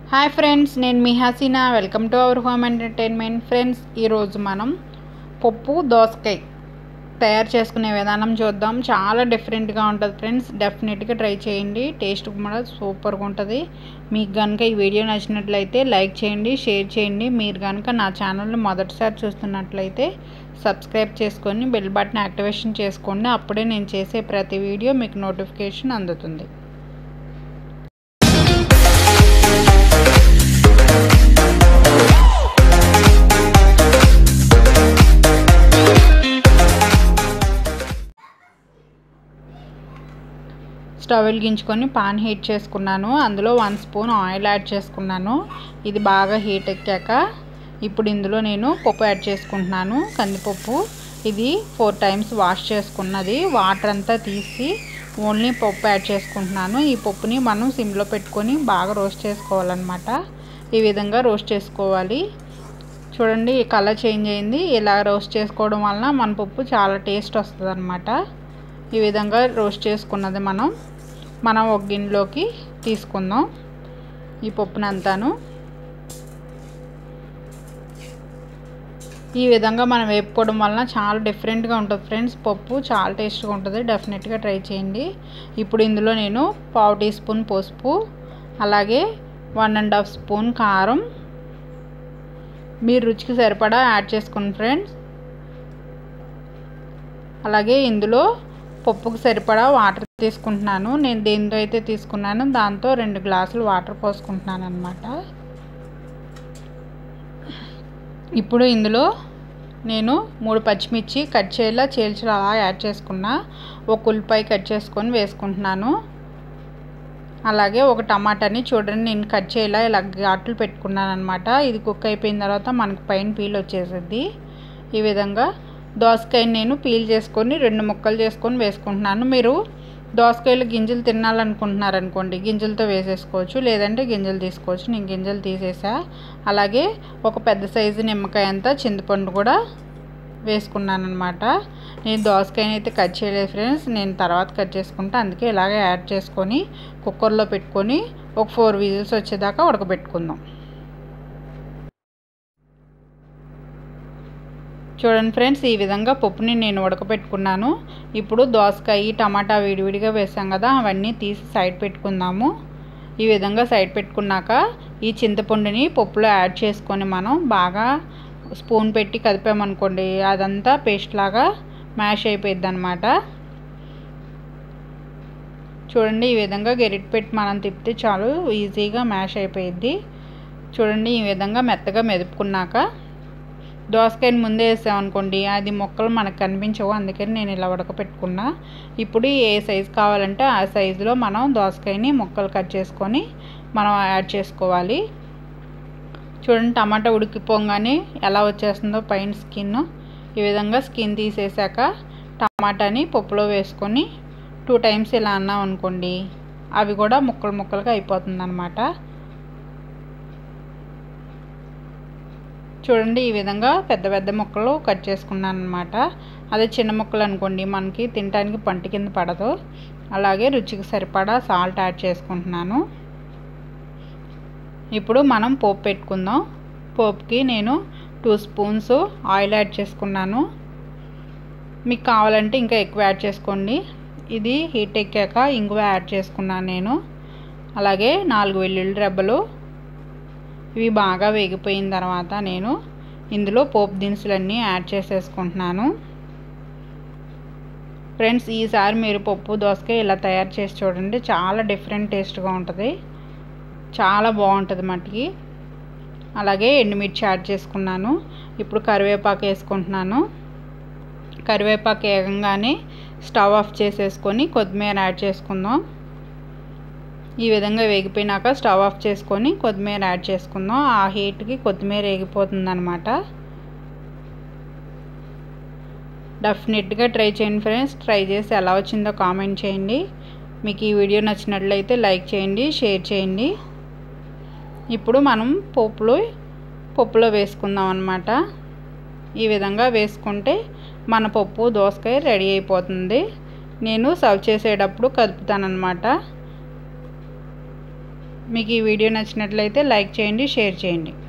hi friends నేను మీ Haseena welcome to our home entertainment friends ఈరోజు మనం పప్పు దోసకాయ తయారు చేసుకునే విధానం చూద్దాం చాలా డిఫరెంట్గా ఉంటుంది ఫ్రెండ్స్ డెఫినెట్గా ట్రై చేయండి టేస్ట్ కూడా సూపర్గా ఉంటుంది మీకు కనుక ఈ వీడియో నచ్చినట్లయితే లైక్ చేయండి షేర్ చేయండి మీరు కనుక నా ఛానల్ని మొదటిసారి చూస్తున్నట్లయితే సబ్స్క్రైబ్ చేసుకొని బెల్ బటన్ యాక్టివేషన్ చేసుకోండి అప్పుడే నేను చేసే ప్రతి వీడియో మీకు నోటిఫికేషన్ అందుతుంది స్టవ్ వెలిగించుకొని పాన్ హీట్ చేసుకున్నాను అందులో వన్ స్పూన్ ఆయిల్ యాడ్ చేసుకున్నాను ఇది బాగా హీట్ ఎక్కాక ఇప్పుడు ఇందులో నేను పప్పు యాడ్ చేసుకుంటున్నాను కందిపప్పు ఇది ఫోర్ టైమ్స్ వాష్ చేసుకున్నది వాటర్ అంతా తీసి ఓన్లీ పప్పు యాడ్ చేసుకుంటున్నాను ఈ పప్పుని మనం సిమ్లో పెట్టుకొని బాగా రోస్ట్ చేసుకోవాలన్నమాట ఈ విధంగా రోస్ట్ చేసుకోవాలి చూడండి కలర్ చేంజ్ అయింది ఇలా రోస్ట్ చేసుకోవడం వలన మన పప్పు చాలా టేస్ట్ వస్తుంది అనమాట ఈ విధంగా రోస్ట్ చేసుకున్నది మనం మనం ఒక గిన్నెలోకి తీసుకుందాం ఈ పప్పునంతాను ఈ విధంగా మనం వేపుకోవడం వలన చాలా డిఫరెంట్గా ఉంటుంది ఫ్రెండ్స్ పప్పు చాలా టేస్ట్గా ఉంటుంది డెఫినెట్గా ట్రై చేయండి ఇప్పుడు ఇందులో నేను పావు టీ స్పూన్ పసుపు అలాగే వన్ అండ్ హాఫ్ స్పూన్ కారం మీరు రుచికి సరిపడా యాడ్ చేసుకోండి ఫ్రెండ్స్ అలాగే ఇందులో పప్పుకు సరిపడా వాటర్ తీసుకుంటున్నాను నేను దేనితో అయితే తీసుకున్నాను దాంతో రెండు గ్లాసులు వాటర్ పోసుకుంటున్నాను అనమాట ఇప్పుడు ఇందులో నేను మూడు పచ్చిమిర్చి కట్ చేయాలా చీల్చలా అలా యాడ్ చేసుకున్నా ఒక ఉల్లిపాయ కట్ చేసుకొని వేసుకుంటున్నాను అలాగే ఒక టమాటాని చూడండి నేను కట్ చేయాలా ఇలా ఘాట్లు పెట్టుకున్నాను అనమాట ఇది కుక్ అయిపోయిన తర్వాత మనకు పైన పీల్ వచ్చేసింది ఈ విధంగా దోసకాయని నేను పీల్ చేసుకొని రెండు ముక్కలు చేసుకొని వేసుకుంటున్నాను మీరు దోసకాయలు గింజలు తినాలనుకుంటున్నారు అనుకోండి గింజలతో వేసేసుకోవచ్చు లేదంటే గింజలు తీసుకోవచ్చు నేను గింజలు తీసేసా అలాగే ఒక పెద్ద సైజు నిమ్మకాయ అంతా చింతపండు కూడా వేసుకున్నాను అనమాట నేను దోసకాయని అయితే కట్ చేయలేదు ఫ్రెండ్స్ నేను తర్వాత కట్ చేసుకుంటా అందుకే ఇలాగే యాడ్ చేసుకొని కుక్కర్లో పెట్టుకొని ఒక ఫోర్ విజిల్స్ వచ్చేదాకా ఉడకబెట్టుకుందాం చూడండి ఫ్రెండ్స్ ఈ విధంగా పప్పుని నేను ఉడకపెట్టుకున్నాను ఇప్పుడు దోసకాయ టమాటా విడివిడిగా వేసాం కదా అవన్నీ తీసి సైడ్ పెట్టుకుందాము ఈ విధంగా సైడ్ పెట్టుకున్నాక ఈ చింతపండుని పప్పులో యాడ్ చేసుకొని మనం బాగా స్పూన్ పెట్టి కదిపామనుకోండి అదంతా పేస్ట్ లాగా మ్యాష్ అయిపోయింది అనమాట చూడండి ఈ విధంగా గెరిట్ పెట్టి మనం తిప్పితే చాలు ఈజీగా మ్యాష్ అయిపోయింది చూడండి ఈ విధంగా మెత్తగా మెదుపుకున్నాక దోసకాయని ముందే వేసామనుకోండి అది మొక్కలు మనకు కనిపించవు అందుకని నేను ఇలా ఉడకపెట్టుకున్నా ఇప్పుడు ఏ సైజు కావాలంటే ఆ సైజులో మనం దోసకాయని ముక్కలు కట్ చేసుకొని మనం యాడ్ చేసుకోవాలి చూడండి టమాటా ఉడికిపోగానే ఎలా వచ్చేస్తుందో పైన స్కిన్ ఈ విధంగా స్కిన్ తీసేసాక టమాటాని పప్పులో వేసుకొని టూ టైమ్స్ ఇలా అన్నాం అనుకోండి అవి కూడా ముక్కలు ముక్కలుగా అయిపోతుంది అనమాట చూడండి ఈ విధంగా పెద్ద పెద్ద ముక్కలు కట్ చేసుకున్నాను అనమాట అదే చిన్న ముక్కలు అనుకోండి మనకి తినడానికి పంట కింద పడదు అలాగే రుచికి సరిపడా సాల్ట్ యాడ్ చేసుకుంటున్నాను ఇప్పుడు మనం పోపు పెట్టుకుందాం పోపుకి నేను టూ స్పూన్స్ ఆయిల్ యాడ్ చేసుకున్నాను మీకు కావాలంటే ఇంకా ఎక్కువ యాడ్ చేసుకోండి ఇది హీట్ ఎక్కాక ఇంగువ యాడ్ చేసుకున్నాను నేను అలాగే నాలుగు వెల్లుల్లి రెబ్బలు ఇవి బాగా వేగిపోయిన తర్వాత నేను ఇందులో పోపు దినుసులన్నీ యాడ్ చేసేసుకుంటున్నాను ఫ్రెండ్స్ ఈసారి మీరు పప్పు దోసకాయ ఇలా తయారు చేసి చూడండి చాలా డిఫరెంట్ టేస్ట్గా ఉంటుంది చాలా బాగుంటుంది మట్టికి అలాగే ఎండుమిర్చి యాడ్ చేసుకున్నాను ఇప్పుడు కరివేపాకు వేసుకుంటున్నాను కరివేపాకు వేగంగానే స్టవ్ ఆఫ్ చేసేసుకొని కొత్తిమీర యాడ్ చేసుకుందాం ఈ విధంగా వేగిపోయినాక స్టవ్ ఆఫ్ చేసుకొని కొత్తిమీర యాడ్ చేసుకుందాం ఆ హీట్కి కొత్తిమీర వేగిపోతుంది అనమాట డెఫినెట్గా ట్రై చేయండి ఫ్రెండ్స్ ట్రై చేసి ఎలా వచ్చిందో కామెంట్ చేయండి మీకు ఈ వీడియో నచ్చినట్లయితే లైక్ చేయండి షేర్ చేయండి ఇప్పుడు మనం పప్పులో పప్పులో వేసుకుందాం అనమాట ఈ విధంగా వేసుకుంటే మన పప్పు దోసకాయ రెడీ అయిపోతుంది నేను సర్వ్ చేసేటప్పుడు కదుపుతానమాట మీకు ఈ వీడియో నచ్చినట్లయితే లైక్ చేయండి షేర్ చేయండి